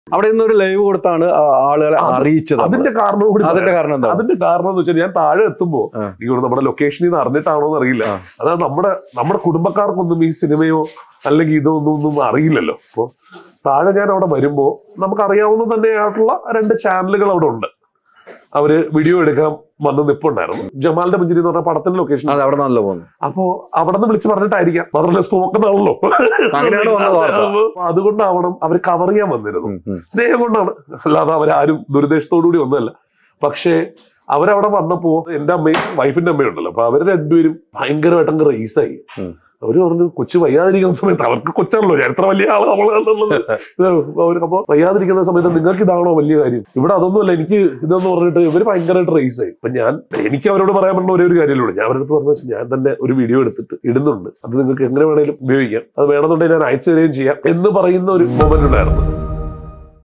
അവിടെ നിന്ന് ഒരു ലൈവ് കൊടുത്താണ് ആ ആളുകളെ അത് അറിയിച്ചത് നമ്മള്. അതിന്റെ കാരണം കൂടി അതിന്റെ പറയാം. കാരണം എന്താ അതിന്റെ കാരണം എന്ന് വെച്ചാൽ ഞാൻ താഴെ എത്തുമ്പോ ആ. എനിക്ക് തോന്നുന്നു നമ്മുടെ ലൊക്കേഷനിൽ നിന്ന് അറിഞ്ഞിട്ടാണോ എന്ന് അറിയില്ല ആ. അതായത് നമ്മുടെ നമ്മുടെ കുടുംബക്കാർക്കൊന്നും ഈ സിനിമയോ അല്ലെങ്കിൽ ഇതോ ഒന്നും ഒന്നും അറിയില്ലല്ലോ അപ്പൊ താഴെ ഞാൻ അവിടെ വരുമ്പോ നമുക്ക് അറിയാവുന്ന തന്നെയായിട്ടുള്ള രണ്ട് ചാനലുകൾ അവിടെ ഉണ്ട് അവര് വീഡിയോ എടുക്കാൻ വന്ന് നിപ്പുണ്ടായിരുന്നു ജമാലിന്റെ മുഞ്ചിരി എന്ന് പറഞ്ഞ പടത്തിന്റെ ലൊക്കേഷൻ അതെ അവിടെ നല്ല പോകുന്നു അപ്പോ അവിടെ നിന്ന് വിളിച്ച് പറഞ്ഞിട്ടായിരിക്കാം മാത്രമല്ല സ്റ്റോക്കുന്നാണല്ലോ അങ്ങനെയാണ് വന്നത് വാർത്ത. അപ്പൊ അതുകൊണ്ടാവണം അവർ കവർ ചെയ്യാൻ വന്നിരുന്നു ഉം, ഉം. സ്നേഹം കൊണ്ടാണ് അല്ലാതെ അവരാരും ദുരുദ്ദേശത്തോടു കൂടി ഒന്നുമല്ല പക്ഷേ അവരവിടെ വന്നപ്പോ എന്റെ അമ്മയും വൈഫിന്റെ അമ്മയും ഉണ്ടല്ലോ അപ്പൊ അവര് രണ്ടുപേരും ഭയങ്കരമായിട്ട് അങ്ങ് റേസായി ഉം. അവര് പറഞ്ഞു കൊച്ചു വയ്യാതിരിക്കുന്ന സമയത്ത് അവർക്ക് കൊച്ചാണല്ലോ ഞാൻ എത്ര വലിയ ആള് നമ്മളെന്നുള്ളത് അവർക്ക് അപ്പൊ വയ്യാതിരിക്കുന്ന സമയത്ത് നിങ്ങൾക്ക് ഇതാണോ വലിയ കാര്യം ഇവിടെ അതൊന്നുമല്ല എനിക്ക് ഇതെന്ന് പറഞ്ഞിട്ട് ഇവര് ഭയങ്കരമായിട്ട് റേസായി അപ്പൊ ഞാൻ എനിക്ക് അവരോട് പറയാൻ പറ്റുന്ന ഒരേ ഒരു കാര്യമുള്ളൂ ഞാൻ അവരുടെ അടുത്ത് പറഞ്ഞു വെച്ചാൽ ഞാൻ തന്നെ ഒരു വീഡിയോ എടുത്തിട്ട് ഇടുന്നുണ്ട് അത് നിങ്ങൾക്ക് എങ്ങനെ വേണേലും ഉപയോഗിക്കാം അത് വേണമെന്നുണ്ടെങ്കിൽ ഞാൻ അയച്ചു തരികയും ചെയ്യാം എന്ന് പറയുന്ന ഒരു മൊമെന്റ് ഉണ്ടായിരുന്നു